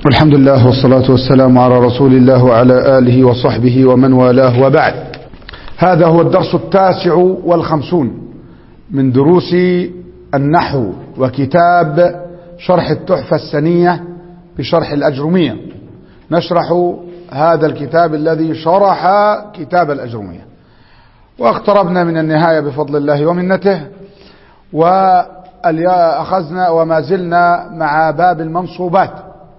الحمد لله والصلاة والسلام على رسول الله وعلى آله وصحبه ومن والاه وبعد هذا هو الدرس التاسع والخمسون من دروس النحو وكتاب شرح التحفة السنية بشرح الأجرمية نشرح هذا الكتاب الذي شرح كتاب الأجرمية واقتربنا من النهاية بفضل الله ومنته وأخذنا وما زلنا مع باب المنصوبات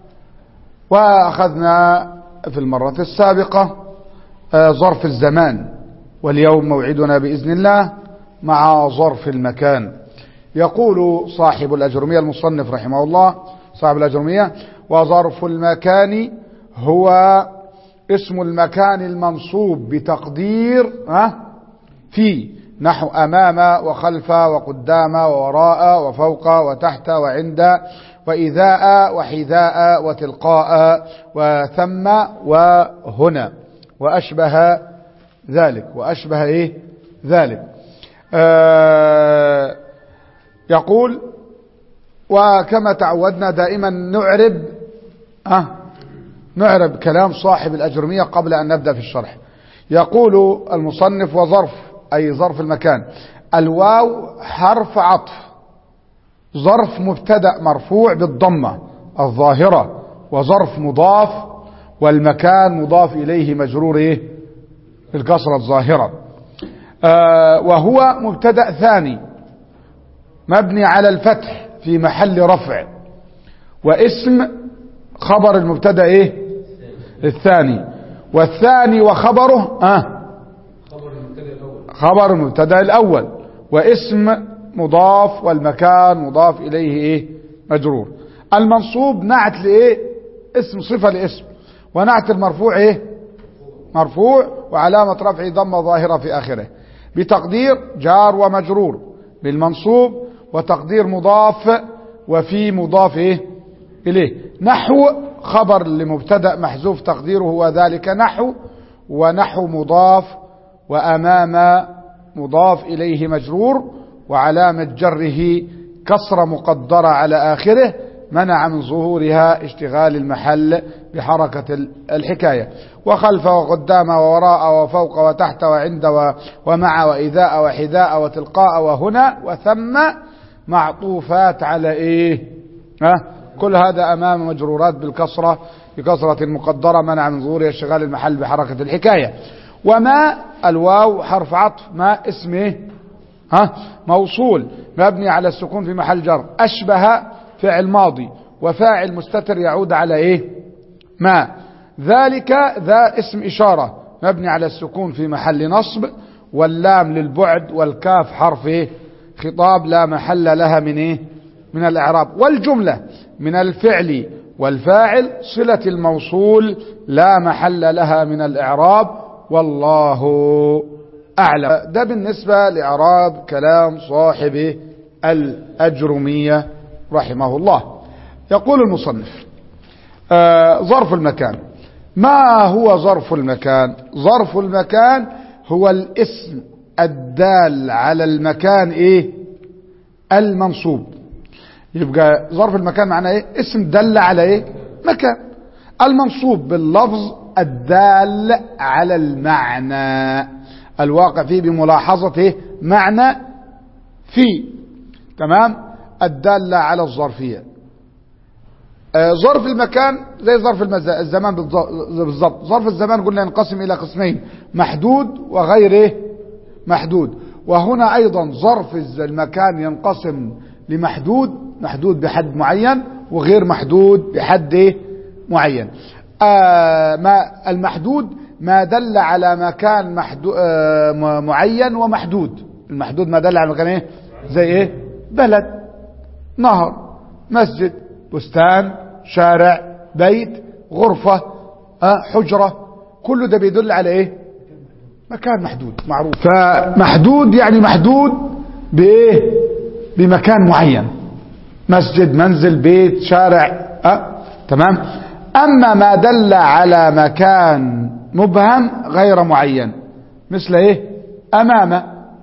وأخذنا في المرة السابقة ظرف الزمان واليوم موعدنا بإذن الله مع ظرف المكان يقول صاحب الأجرمية المصنف رحمه الله صاحب الأجرمية وظرف المكان هو اسم المكان المنصوب بتقدير في نحو أمام وخلف وقدام ووراء وفوق وتحت وعند وإذاء وحذاء وتلقاء وثم وهنا وأشبه ذلك وأشبه إيه ذلك آه يقول وكما تعودنا دائما نعرب آه نعرب كلام صاحب الأجرمية قبل أن نبدأ في الشرح يقول المصنف وظرف أي ظرف المكان الواو حرف عطف ظرف مبتدا مرفوع بالضمة الظاهرة وظرف مضاف والمكان مضاف إليه مجرور إيه الكسرة الظاهرة آه وهو مبتدا ثاني مبني على الفتح في محل رفع واسم خبر المبتدا ايه الثاني والثاني وخبره اه خبر المبتدا الاول واسم مضاف والمكان مضاف اليه ايه مجرور المنصوب نعت لايه اسم صفه لاسم ونعت المرفوع ايه مرفوع وعلامه رفعه ضمه ظاهره في اخره بتقدير جار ومجرور بالمنصوب وتقدير مضاف وفي مضاف ايه اليه نحو خبر لمبتدا محذوف تقديره وذلك نحو ونحو مضاف وامام مضاف اليه مجرور وعلامه جره كسره مقدره على اخره منع من ظهورها اشتغال المحل بحركه الحكايه وخلف وقدام ووراء وفوق وتحت وعند ومع واذاء وحذاء وتلقاء وهنا وثم معطوفات على ايه ها كل هذا امام مجرورات بالكسره بكسره مقدره منع من ظهورها اشتغال المحل بحركه الحكايه وما الواو حرف عطف ما اسمه ها موصول مبني على السكون في محل جر أشبه فعل ماضي وفاعل مستتر يعود على إيه ما ذلك ذا اسم إشارة مبني على السكون في محل نصب واللام للبعد والكاف حرف إيه خطاب لا محل لها من إيه من الإعراب والجملة من الفعل والفاعل صلة الموصول لا محل لها من الإعراب والله أعلم ده بالنسبة لإعراب كلام صاحب الأجرمية رحمه الله يقول المصنف آه ظرف المكان ما هو ظرف المكان ظرف المكان هو الاسم الدال على المكان ايه المنصوب يبقى ظرف المكان معناه ايه اسم دل على ايه مكان المنصوب باللفظ الدال على المعنى الواقع فيه بملاحظة إيه؟ معنى في تمام الدالة على الظرفية آه ظرف المكان زي ظرف الزمان بالضبط ظرف الزمان قلنا ينقسم إلى قسمين محدود وغير إيه؟ محدود وهنا أيضا ظرف المكان ينقسم لمحدود محدود بحد معين وغير محدود بحد إيه؟ معين آه ما المحدود ما دل على مكان محدو آه معين ومحدود المحدود ما دل على مكان ايه زي ايه بلد نهر مسجد بستان شارع بيت غرفة آه حجرة كل ده بيدل على ايه مكان محدود معروف فمحدود يعني محدود بايه بمكان معين مسجد منزل بيت شارع أه؟ تمام اما ما دل على مكان مبهم غير معين مثل ايه امام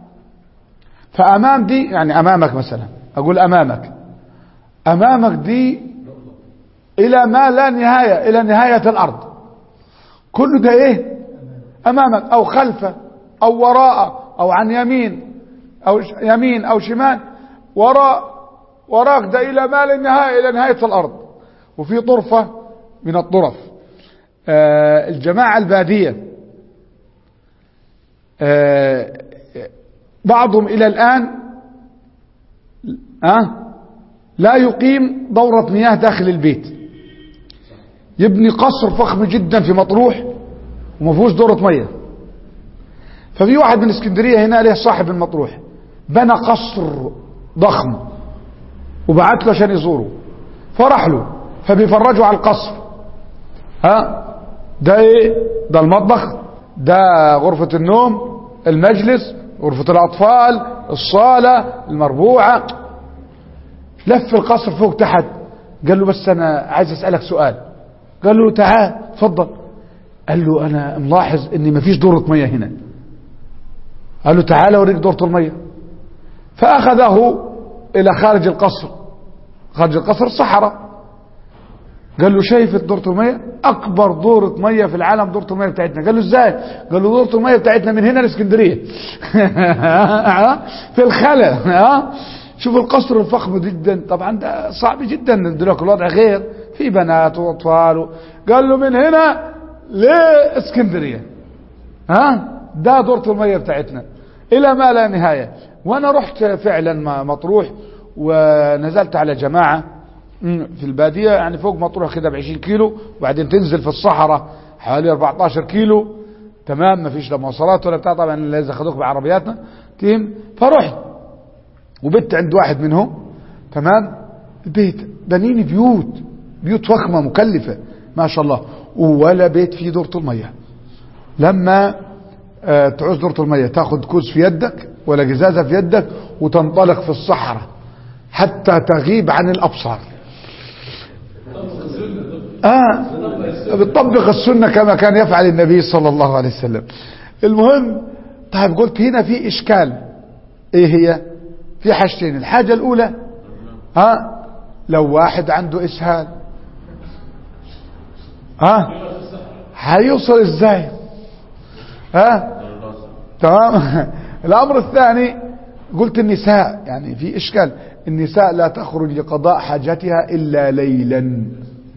فامام دي يعني امامك مثلا اقول امامك امامك دي الى ما لا نهاية الى نهاية الارض كل ده ايه امامك او خلفه او وراء او عن يمين او ش- يمين او شمال وراء وراك ده الى ما لا نهاية الى نهاية الارض وفي طرفة من الطرف آه الجماعة البادية آه بعضهم الى الان أه؟ لا يقيم دورة مياه داخل البيت يبني قصر فخم جدا في مطروح وما فيهوش دورة مية ففي واحد من اسكندرية هنا له صاحب من مطروح بنى قصر ضخم وبعت له عشان يزوره فرح له فبيفرجوا على القصر ها ده ايه ده المطبخ ده غرفة النوم المجلس غرفة الأطفال الصالة المربوعة لف القصر فوق تحت قال له بس أنا عايز أسألك سؤال قال له تعال تفضل قال له أنا ملاحظ إن مفيش دورة مية هنا قال له تعال أوريك دورة المية فأخذه إلى خارج القصر خارج القصر صحراء قال له شايف دورة المية أكبر دورة مية في العالم دورة المية بتاعتنا قال له إزاي قال له دورة المية بتاعتنا من هنا لإسكندرية في الخلا ها شوف القصر الفخم جدا طبعا ده صعب جدا دلوقتي الوضع غير في بنات واطفال قال له من هنا لاسكندريه ها ده دورة المية بتاعتنا الى ما لا نهاية وانا رحت فعلا مطروح ونزلت على جماعة مم، في البادية يعني فوق مطروح كده ب 20 كيلو وبعدين تنزل في الصحراء حوالي 14 كيلو تمام ما فيش لا مواصلات ولا بتاع طبعا الا اذا خدوك بعربياتنا تيم فرحت وبت عند واحد منهم تمام البيت بنين بيوت بيوت فخمة مكلفة ما شاء الله ولا بيت فيه دورة المية لما آه، تعوز دورة المية تاخد كوز في يدك ولا جزازة في يدك وتنطلق في الصحراء حتى تغيب عن الأبصار آه بتطبق السنة كما كان يفعل النبي صلى الله عليه وسلم المهم طيب قلت هنا في إشكال إيه هي في حاجتين الحاجة الأولى ها لو واحد عنده إسهال ها هيوصل ازاي ها تمام الامر الثاني قلت النساء يعني في اشكال النساء لا تخرج لقضاء حاجتها الا ليلا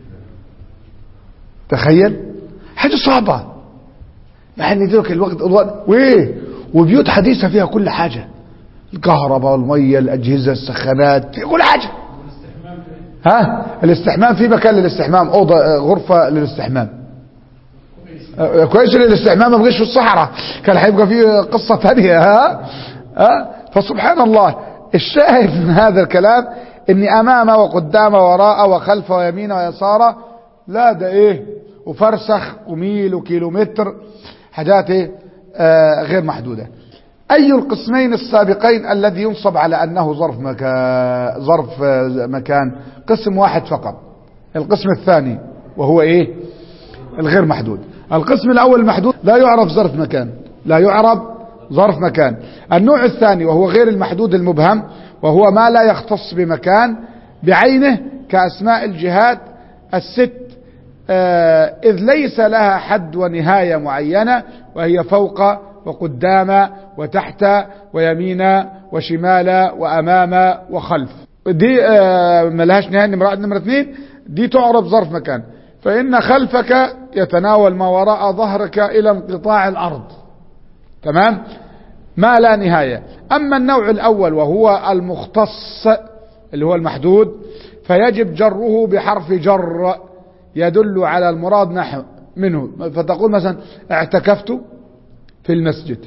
تخيل حاجه صعبه يعني دلوقتي الوقت الوقت وايه وبيوت حديثه فيها كل حاجه الكهرباء والميه الاجهزه السخانات في كل حاجه ها الاستحمام في مكان للاستحمام اوضه آه، غرفه للاستحمام آه، كويس ان الاستحمام ما بقاش في الصحراء كان هيبقى فيه قصه ثانيه ها ها فسبحان الله الشاهد من هذا الكلام اني امام وقدام وراء وخلف ويمين ويسار لا ده ايه وفرسخ وميل وكيلومتر حاجات ايه آه غير محدوده أي القسمين السابقين الذي ينصب على أنه ظرف مكان ظرف آه، مكان قسم واحد فقط القسم الثاني وهو إيه الغير محدود القسم الأول المحدود لا يعرف ظرف مكان لا يعرف ظرف مكان النوع الثاني وهو غير المحدود المبهم وهو ما لا يختص بمكان بعينه كأسماء الجهات الست آه، إذ ليس لها حد ونهاية معينة وهي فوق وقدام وتحت ويمين وشمال وأمام وخلف دي آه، ملهاش نهاية نمرة نمرة اثنين دي تعرف ظرف مكان فإن خلفك يتناول ما وراء ظهرك إلى انقطاع الأرض تمام ما لا نهاية أما النوع الأول وهو المختص اللي هو المحدود فيجب جره بحرف جر يدل على المراد نحو منه فتقول مثلا اعتكفت في المسجد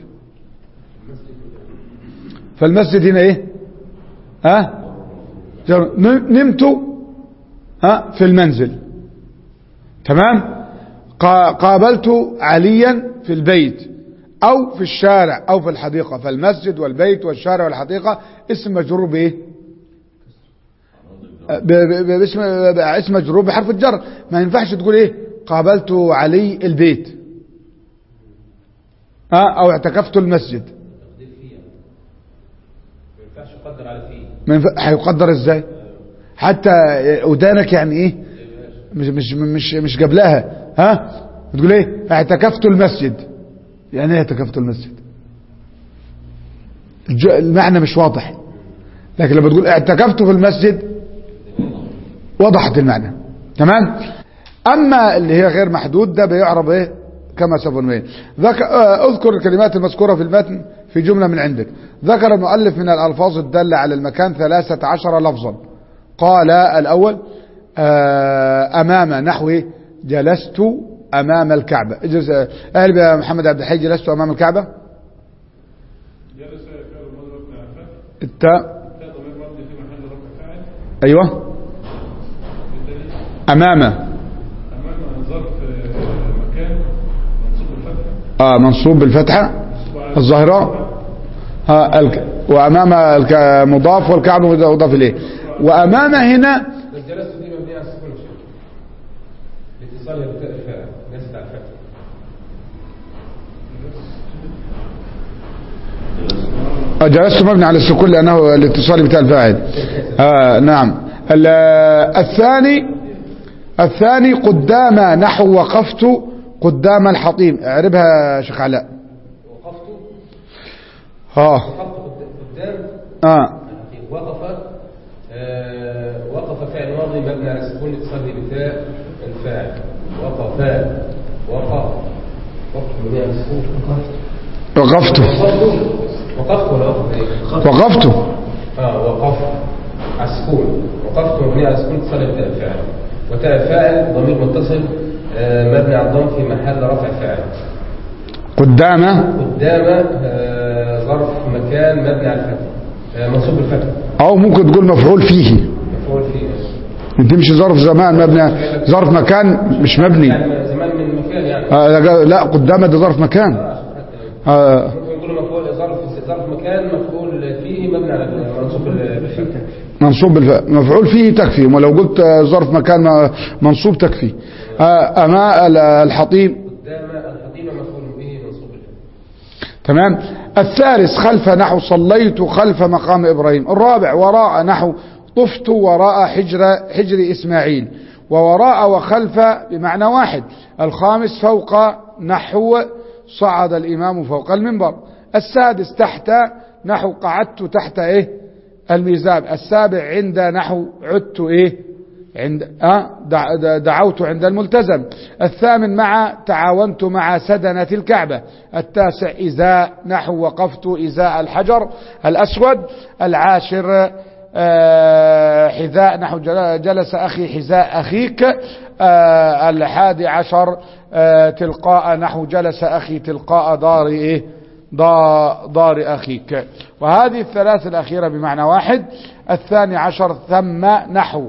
فالمسجد هنا ايه ها جر- ن- نمت ها في المنزل تمام قا- قابلت عليا في البيت او في الشارع او في الحديقة فالمسجد والبيت والشارع والحديقة اسم مجرور بايه ب- ب- ب- باسم ب- اسم مجرور بحرف الجر ما ينفعش تقول ايه قابلت علي البيت ها او اعتكفت المسجد تقدير فيها ما ينفعش يقدر على فيه ما ينفع- هيقدر ازاي حتى ودانك يعني ايه مش مش مش مش قبلها ها بتقول ايه اعتكفت المسجد يعني ايه اعتكفت المسجد الج- المعنى مش واضح لكن لما تقول اعتكفت في المسجد وضحت المعنى تمام اما اللي هي غير محدود ده بيعرب ايه كما سوف نبين ذك... آه، اذكر الكلمات المذكورة في المتن في جملة من عندك ذكر المؤلف من الألفاظ الدالة على المكان ثلاثة عشر لفظا قال الأول آه، أمام نحو إيه؟ جلست أمام الكعبة اجلس آه، اهل يا محمد عبد الحي جلست أمام الكعبة جلس فعل الماضي مبني على الفتح التاء تاء ضمير مبني في محل رفع فاعل أيوة بالدليل أمام امام ظرف آه، مكان منصوب الفتح آه منصوب بالفتحة الظاهرة آه الك... وأمام الك... مضاف والكعب مضاف إليه وأمام هنا الجلسة دي مبنية على السكون شيء لاتصالها بتاء الفاعل جلست على الفتح آه، جلست مبني على السكون لأنه الاتصال بتاع الفاعل آه نعم ال- الثاني الثاني قدام نحو وقفت قدام الحطيم اعربها يا شيخ علاء وقفت اه وقفت قد- قدام اه وقف آه، وقف فعل ماضي مبني على السكون لاتصاله بتاء الفاعل وقف وقف وقف مبني على السكون وقفت وقفت ولا وقفت ايه؟ وقفت اه وقفت على السكون وقفت مبني على السكون اتصال بتاء الفاعل وتاء الفاعل ضمير متصل آه، مبني على الضم في محل رفع فاعل قدام قدام آه، ظرف مكان مبني على الفتح آه، منصوب بالفتح او ممكن تقول مفعول فيه مفعول فيه تمشي ظرف زمان مبني ظرف مكان مش مبني يعني زمان من مكان يعني آه لا قدام ده ظرف مكان آه ممكن يقولوا مفعول ظرف ظرف مكان مفعول فيه مبني على منصوب بالفتح منصوب بالف... مفعول فيه تكفي ولو قلت آه، ظرف مكان م- منصوب تكفي آه أما ال- الحطيم قدام الحطيمة مفعول به منصوب بالفتح تمام الثالث خلف نحو صليت خلف مقام إبراهيم الرابع وراء نحو طفت وراء حجر حجر إسماعيل ووراء وخلف بمعنى واحد الخامس فوق نحو صعد الإمام فوق المنبر السادس تحت نحو قعدت تحت إيه الميزاب السابع عند نحو عدت إيه عند آه دع- دع- دعوت عند الملتزم الثامن مع تعاونت مع سدنة الكعبة التاسع إزاء نحو وقفت إزاء الحجر الأسود العاشر آه، حذاء نحو جل- جلس أخي حذاء أخيك آه، الحادي عشر آه، تلقاء نحو جلس أخي تلقاء دار إيه دا- دار أخيك وهذه الثلاث الأخيرة بمعنى واحد الثاني عشر ثم نحو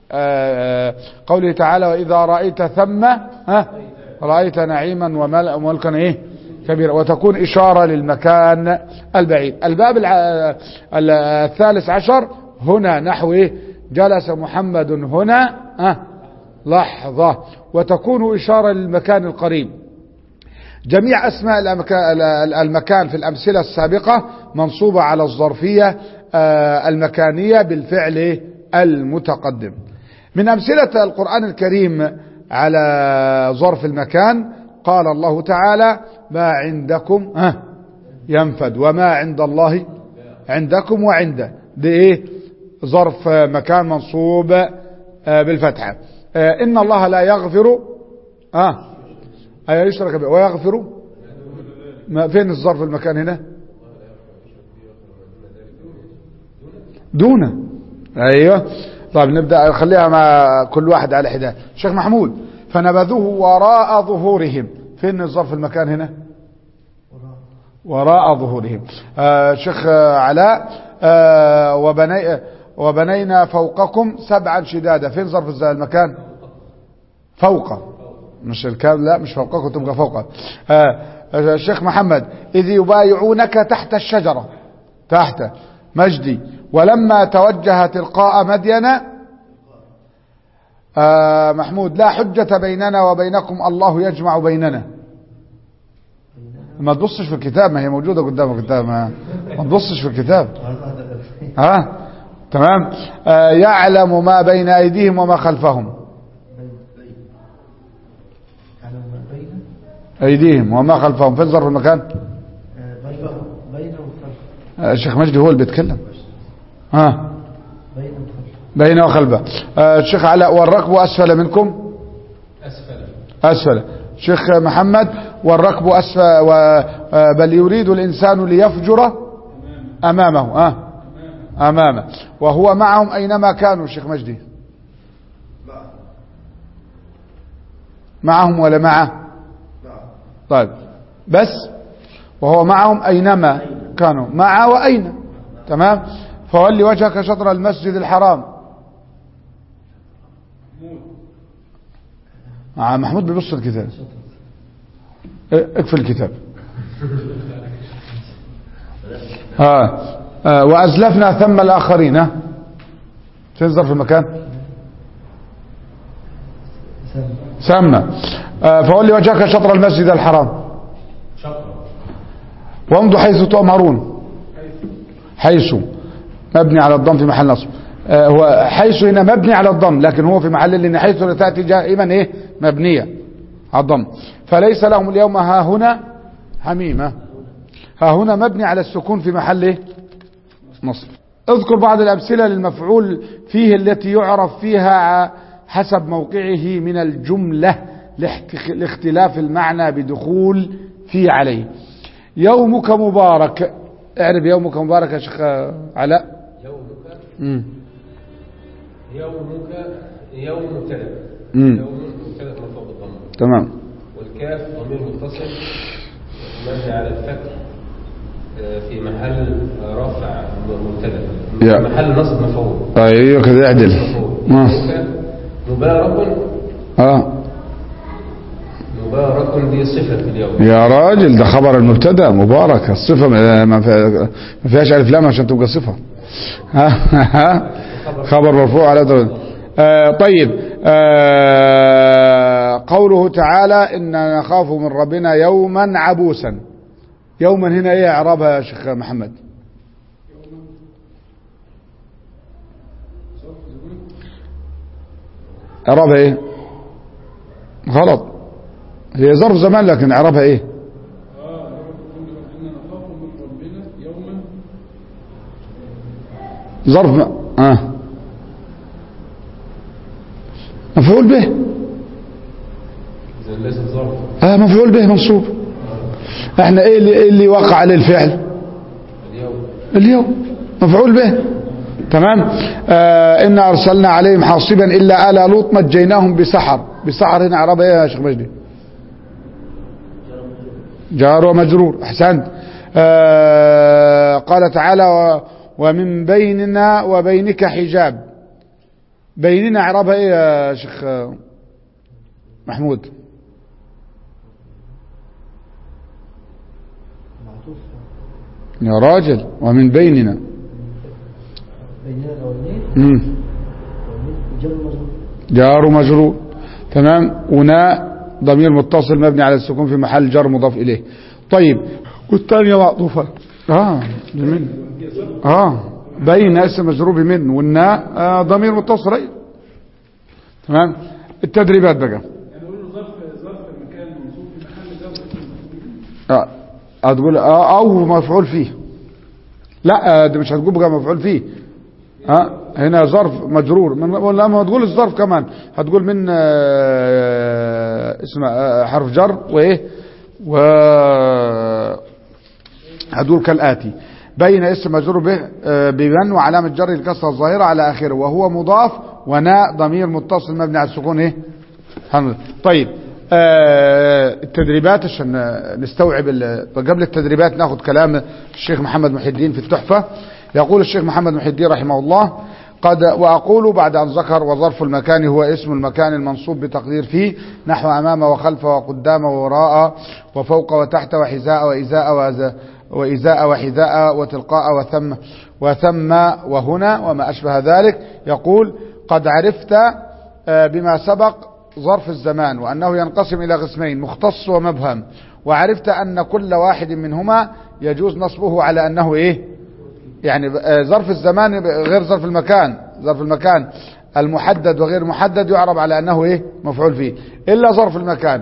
آه، قوله تعالى وإذا رأيت ثم ها رأيت نعيما ومل- وملكا إيه كبيرا وتكون إشارة للمكان البعيد الباب الع- ال- الثالث عشر هنا نحو إيه جلس محمد هنا ها لحظة وتكون إشارة للمكان القريب جميع أسماء الأمكا- ال- المكان في الأمثلة السابقة منصوبة على الظرفية آه، المكانية بالفعل إيه؟ المتقدم من أمثلة القرآن الكريم على ظرف المكان قال الله تعالى ما عندكم ها ينفد وما عند الله عندكم وعنده دي ايه ظرف آه، مكان منصوب آه، بالفتحة آه، إن الله لا يغفر آه أي يشرك به ويغفر ما فين الظرف المكان هنا دون ايوه طيب نبدا خليها مع كل واحد على حده شيخ محمود فنبذوه وراء ظهورهم فين الظرف المكان هنا وراء ظهورهم آه شيخ آه، علاء آه وبني وبنينا فوقكم سبعا شدادا فين ظرف الز- المكان فوق مش الكاب لا مش فوقكم تبقى فوق آه الشيخ محمد إذ يبايعونك تحت الشجرة تحت مجدي ولما توجه تلقاء مدين آه محمود لا حجة بيننا وبينكم الله يجمع بيننا ما تبصش في الكتاب ما هي موجودة قدامك الكتاب ما, ما تبصش في الكتاب ها تمام آه يعلم ما بين أيديهم وما خلفهم أيديهم وما خلفهم فين ظرف المكان بين بين وخلف آه، الشيخ مجدي هو اللي بيتكلم ها بين وخلف بين وخلفه آه، الشيخ علاء والركب أسفل منكم أسفل أسفل شيخ محمد والركب أسفل و... آه، بل يريد الإنسان ليفجر أمامه آه. أمامه وهو معهم أينما كانوا شيخ مجدي معهم ولا معه طيب بس وهو معهم أينما كانوا مع وأين تمام فولي وجهك شطر المسجد الحرام آه محمود بيبص الكتاب إيه، اقفل الكتاب آه. آه. وأزلفنا ثم الآخرين ها فين ظرف المكان سم سمى آه. فولي وجهك شطر المسجد الحرام شطر وامضوا حيث تؤمرون حيث مبني على الضم في محل نصب آه، هو حيث هنا مبني على الضم لكن هو في محل لان حيث تاتي دائما ايه مبنيه على الضم فليس لهم اليوم ها هنا حميمه ها هنا مبني على السكون في محل ايه نصب اذكر بعض الامثله للمفعول فيه التي يعرف فيها حسب موقعه من الجمله لاحت- لاختلاف المعنى بدخول في عليه يومك مبارك اعرف يومك مبارك يا شيخ علاء يومك مم. يومك يوم مبتدا مم. يوم مبتدا مرفوع بالضم تمام والكاف ضمير متصل مبني على الفتح آه، في محل رفع مبتدا يا. محل نصب مفعول ايوه كده اعدل مفعول آه. يومك مبارك اه مبارك دي صفة في اليوم يا راجل ده خبر المبتدا مبارك الصفه ما ما فيها- ما فيهاش الف لام عشان تبقى صفه ها ها خبر مرفوع على درجة. آه طيب آه قوله تعالى إنا نخاف من ربنا يوما عبوسا يوما هنا ايه اعرابها يا شيخ محمد اعرابها ايه غلط هي ظرف زمان لكن اعرابها ايه اه يا رب كل إنا نخاف من ربنا يوما ظرف م... آه. مفعول به إذا ليست ظرف آه مفعول به منصوب احنا ايه اللي, إيه اللي وقع عليه الفعل اليوم اليوم مفعول به تمام آه إن أرسلنا عليهم حاصبا إلا آل لوط نجيناهم بسحر بسحر هنا عربي ايه يا شيخ مجدي جار ومجرور أحسنت آه قال تعالى و- ومن بيننا وبينك حجاب بيننا عربها ايه يا شيخ آه، محمود معطوف يا راجل ومن بيننا بيننا الاولانيين مم. جر مجرور جار ومجرور تمام وناء ضمير متصل مبني على السكون في محل جر مضاف إليه طيب والثانية معطوفة اه بمن اه بين اسم مجرور بمن والناء آه ضمير متصل أيوة. تمام التدريبات بقى يعني نقول له ظرف ظرف المكان منصوب في محل جر اسم مفعول. آه. هتقول آه او مفعول فيه لا آه دي مش هتقول بقى مفعول فيه ها هنا ظرف مجرور من لما تقول الظرف كمان هتقول من آه اسم آه حرف جر وايه و هتقول كالاتي بين اسم مجرور به آه بمن وعلامه جر الكسره الظاهره على اخره وهو مضاف وناء ضمير متصل مبني على السكون ايه الحمد لله. طيب آه التدريبات عشان نستوعب ال- قبل التدريبات ناخذ كلام الشيخ محمد محي الدين في التحفة يقول الشيخ محمد محي الدين رحمه الله قد وأقول بعد أن ذكر وظرف المكان هو اسم المكان المنصوب بتقدير فيه نحو أمام وخلف وقدام ووراء وفوق وتحت وحذاء وإزاء وز- وإزاء وحذاء وتلقاء وثم وثم وهنا وما أشبه ذلك يقول قد عرفت آه، بما سبق ظرف الزمان وأنه ينقسم إلى قسمين مختص ومبهم وعرفت أن كل واحد منهما يجوز نصبه على أنه إيه يعني آه، ظرف الزمان غير ظرف المكان ظرف المكان المحدد وغير محدد يعرب على أنه إيه مفعول فيه إلا ظرف المكان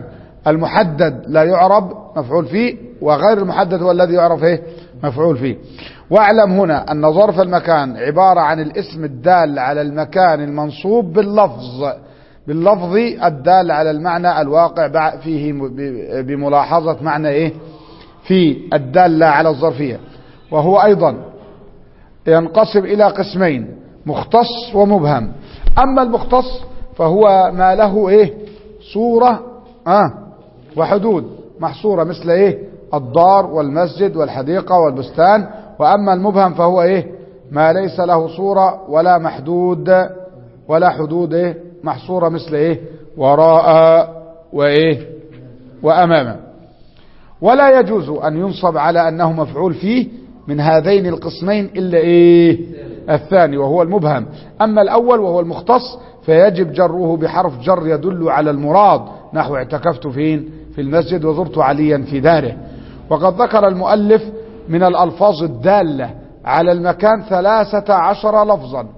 المحدد لا يعرب مفعول فيه وغير المحدد هو الذي يعرف ايه مفعول فيه واعلم هنا أن ظرف المكان عبارة عن الاسم الدال على المكان المنصوب باللفظ باللفظ الدال على المعنى الواقع بع- فيه م- ب- بملاحظة معنى ايه في الدالة على الظرفية وهو أيضا ينقسم إلى قسمين مختص ومبهم أما المختص فهو ما له إيه صورة آه وحدود محصورة مثل إيه الدار والمسجد والحديقة والبستان وأما المبهم فهو إيه ما ليس له صورة ولا محدود ولا حدود إيه محصورة مثل إيه وراء وإيه وأمامه ولا يجوز أن ينصب على أنه مفعول فيه من هذين القسمين إلا إيه الثاني وهو المبهم أما الأول وهو المختص فيجب جره بحرف جر يدل على المراد نحو اعتكفت فين في المسجد وزرت عليا في داره وقد ذكر المؤلف من الألفاظ الدالة على المكان ثلاثة عشر لفظا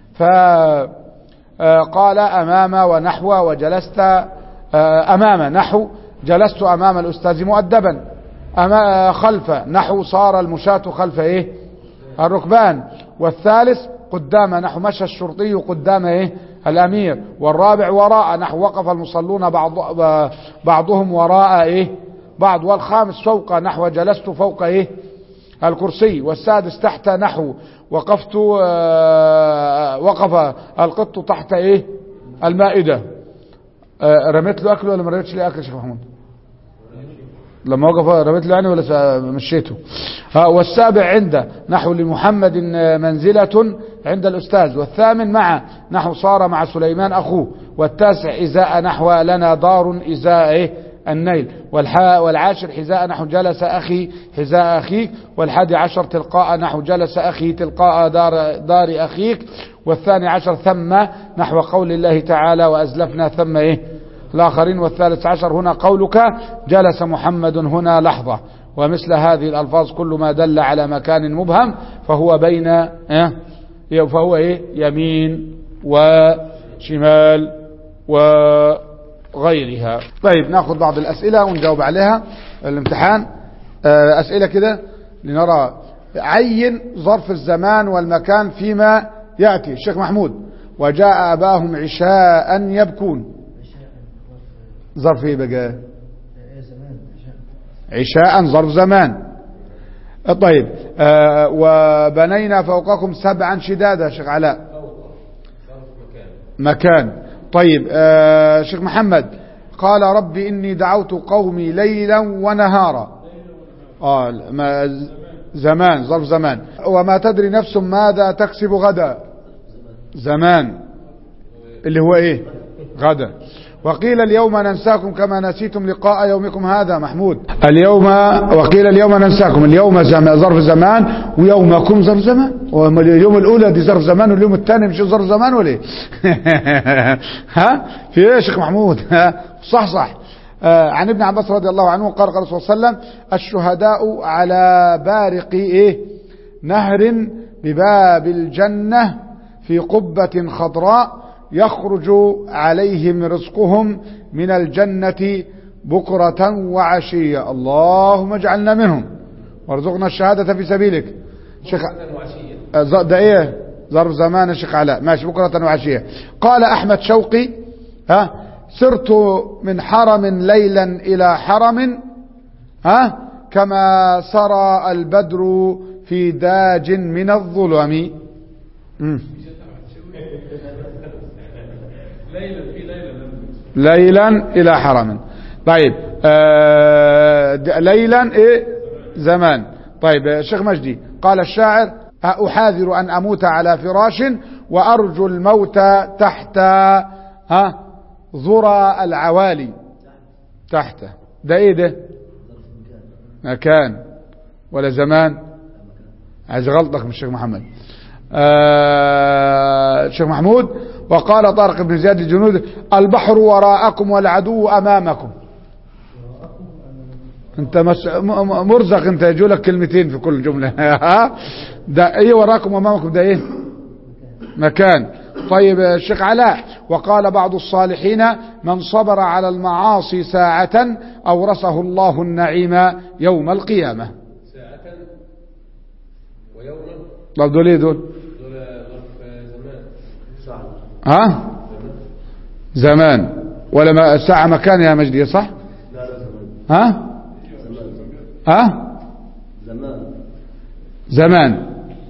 فقال أمام ونحو وجلست آه، أمام نحو جلست أمام الأستاذ مؤدبا أما خلف نحو صار المشاة خلف إيه الركبان والثالث قدام نحو مشى الشرطي قدام إيه الأمير والرابع وراء نحو وقف المصلون بعض بعضهم وراء إيه بعض والخامس فوق نحو جلست فوق إيه الكرسي والسادس تحت نحو وقفت آه، وقف القط تحت إيه المائدة آه، رميت له أكل ولا ما رميتش لي أكل يا شيخ محمود لما وقف رميت له يعني ولا س- مشيته ها والسابع عنده نحو لمحمد منزلة عند الأستاذ والثامن مع نحو صار مع سليمان أخوه والتاسع إزاء نحو لنا دار إزاء إيه النيل والحاء والعاشر حذاء نحو جلس أخي حذاء أخيك والحادي عشر تلقاء نحو جلس أخي تلقاء دار, دار أخيك والثاني عشر ثم نحو قول الله تعالى وأزلفنا ثم إيه الآخرين والثالث عشر هنا قولك جلس محمد هنا لحظة ومثل هذه الألفاظ كل ما دل على مكان مبهم فهو بين إيه؟ فهو إيه يمين وشمال وغيرها طيب ناخذ بعض الأسئلة ونجاوب عليها الامتحان آه، أسئلة كده لنرى عين ظرف الزمان والمكان فيما يأتي الشيخ محمود وجاء أباهم عشاء يبكون عشاء ظرف ايه بقى إيه زمان عشاء عشاء ظرف زمان طيب آه وبنينا فوقكم سبعا شدادا شيخ علاء مكان طيب آه شيخ محمد قال ربي إني دعوت قومي ليلا ونهارا آه ما زمان ظرف زمان وما تدري نفس ماذا تكسب غدا زمان اللي هو ايه غدا وقيل اليوم ننساكم كما نسيتم لقاء يومكم هذا محمود اليوم وقيل اليوم ننساكم اليوم زم ظرف زمان ويومكم ظرف زمان وما اليوم الاولى دي ظرف زمان واليوم الثاني مش ظرف زمان ولا ايه ها في ايه يا شيخ محمود ها صح صح آه عن ابن عباس رضي الله عنه قال قال صلى الله عليه وسلم الشهداء على بارق ايه نهر بباب الجنة في قبة خضراء يخرج عليهم رزقهم من الجنة بكرة وعشية اللهم اجعلنا منهم وارزقنا الشهادة في سبيلك شيخ وعشية آه، ز- ده ايه ظرف زمان يا شيخ علاء ماشي بكرة وعشية قال احمد شوقي ها سرت من حرم ليلا الى حرم ها كما سرى البدر في داج من الظلم مم. ليلا في ليلة لم ليلا الى حرم طيب آه د- ليلا ايه زمان طيب آه، شيخ مجدي قال الشاعر احاذر ان اموت على فراش وارجو الموت تحت ها ذرى العوالي تحت ده ايه ده مكان ولا زمان عايز غلطك من الشيخ محمد آه الشيخ محمود وقال طارق بن زياد الجنود البحر وراءكم والعدو امامكم انت مس... م- م- مرزق انت يجوا لك كلمتين في كل جمله ها ده ايه وراكم وامامكم ده ايه مكان طيب يا الشيخ علاء وقال بعض الصالحين من صبر على المعاصي ساعة أورثه الله النعيم يوم القيامة ساعة ويوما طب دول ايه دول دول ظرف زمان ها زمان ولا ما ساعة مكان يا مجدي صح لا لا زمان ها ها زمان زمان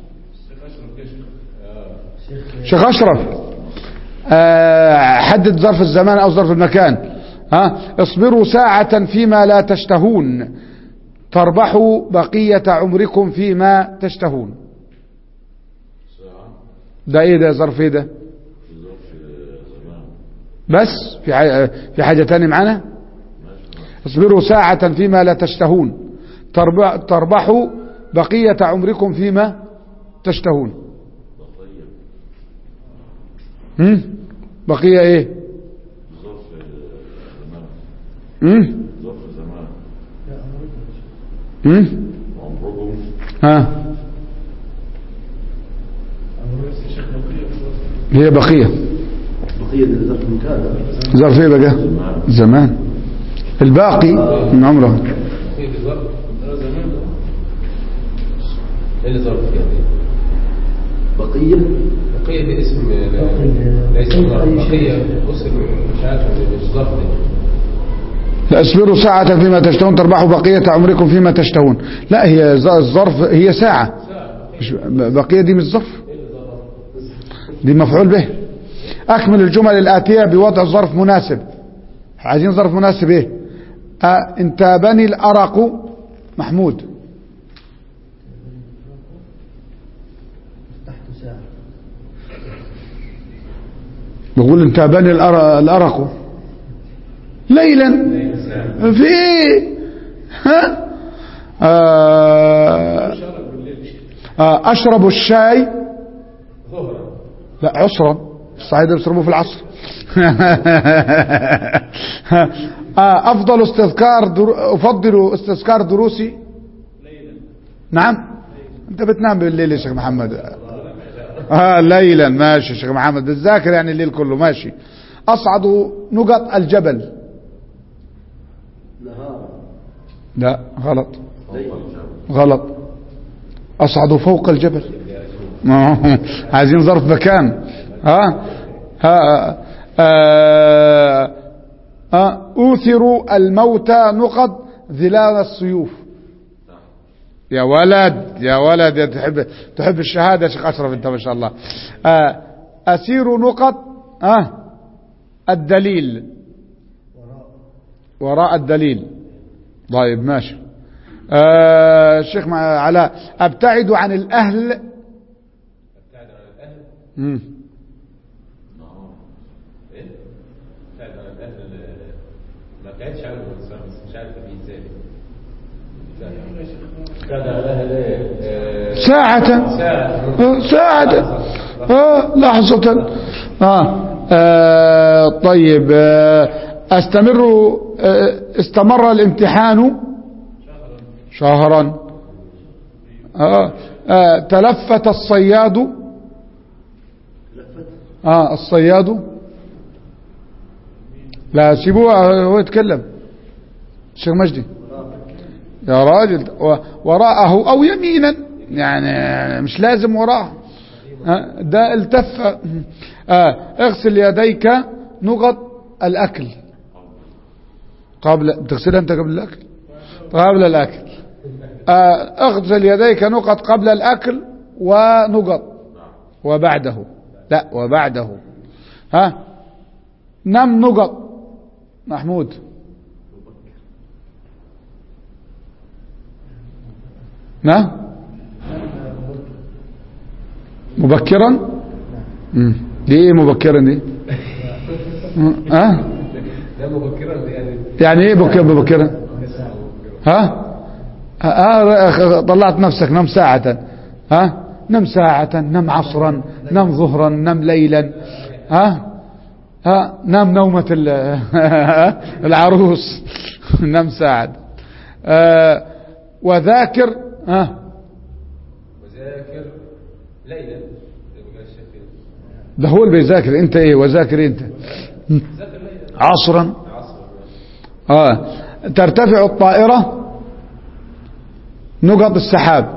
شيخ شيخ أشرف آه، حدد ظرف الزمان أو ظرف المكان ها اصبروا ساعة فيما لا تشتهون تربحوا بقية عمركم فيما تشتهون ده ايه ده ظرف ايه ده بس في حاجة, في حاجة تاني معانا اصبروا ساعة فيما لا تشتهون تربح تربحوا بقية عمركم فيما تشتهون هم؟ بقية ايه هم؟ هم؟ ها هي بقية بقية ظرف مكان ظرف ايه بقى زمان الباقي من عمره ايه بالظبط ايه اللي ظرف فيها دي؟ بقية بقية دي اسم ليس ظرف بقية بص مش عارف مش ظرف دي اصبروا ساعة فيما تشتهون تربحوا بقية عمركم فيما تشتهون لا هي ز- الظرف هي ساعة مش بقية دي مش ظرف دي مفعول به أكمل الجمل الآتية بوضع ظرف مناسب عايزين ظرف مناسب ايه آه انتابني الأرق محمود تحت ساعة بقول انتابني الأر- الأرق ليلا في ايه ها آه آه أشرب الشاي ظهرا لا عسرا الصعيدة بيشربوه في العصر آه، أفضل استذكار درو... أفضل استذكار دروسي نعم أنت بتنام بالليل يا شيخ محمد آه ليلا ماشي يا شيخ محمد بتذاكر يعني الليل كله ماشي أصعد نقط الجبل نهارا لا غلط ليلا غلط أصعد فوق الجبل ما- عايزين ظرف مكان ها ها آه، آه، أوثر الموتى نقض ظلال السيوف يا ولد يا ولد يا تحب تحب الشهادة يا شيخ أشرف أنت ما شاء الله آه، أسير نقط آه الدليل وراء الدليل طيب ماشي آه الشيخ مع علاء ابتعد عن الاهل ابتعد عن الاهل مم. ايه؟ ابتعد عن الاهل ما ابتعدش عنهم الصراحة، بس مش عارف دي ازاي ابتعد عن الاهل ايه؟ آه، ساعة ساعة آه، ساعة آه لحظة آه آه طيب آه استمر آه استمر الامتحان شهرا آه آه تلفت الصياد لفت اه الصياد لا سيبوه هو يتكلم الشيخ مجدي يا راجل و- وراءه او يمينا يعني مش لازم وراه آه، ده التف آه، اغسل يديك نقط الاكل قبل بتغسلها انت قبل الاكل قبل الاكل آه، اغسل يديك نقط قبل الاكل ونقط وبعده لا وبعده ها نم نقط محمود نعم مبكرا مم. دي ايه مبكرا دي مم. ها ده مبكرا يعني يعني ايه بك- مبكرا ها ها طلعت نفسك نم ساعة ها نم ساعة نم عصرا نم ظهرا نم ليلا ها ها نام نومة ال- العروس نم ساعة آه، وذاكر ها وذاكر ليلا زي ما قال الشيخ كده. ده هو اللي بيذاكر انت ايه وذاكر إيه انت عصرا اه ترتفع الطائرة نقط السحاب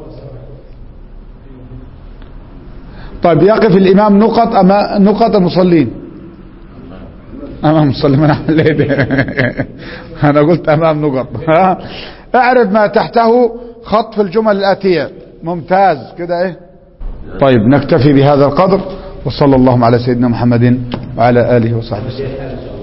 طيب يقف الإمام نقط أما نقط المصلين أمام المصلين أنا أعمل إيه ده؟ أنا قلت أمام نقط ها؟ اعرف ما تحته خط في الجمل الآتية ممتاز كده إيه طيب نكتفي بهذا القدر وصلى اللهم على سيدنا محمد وعلى آله وصحبه وسلم حال ان شاء الله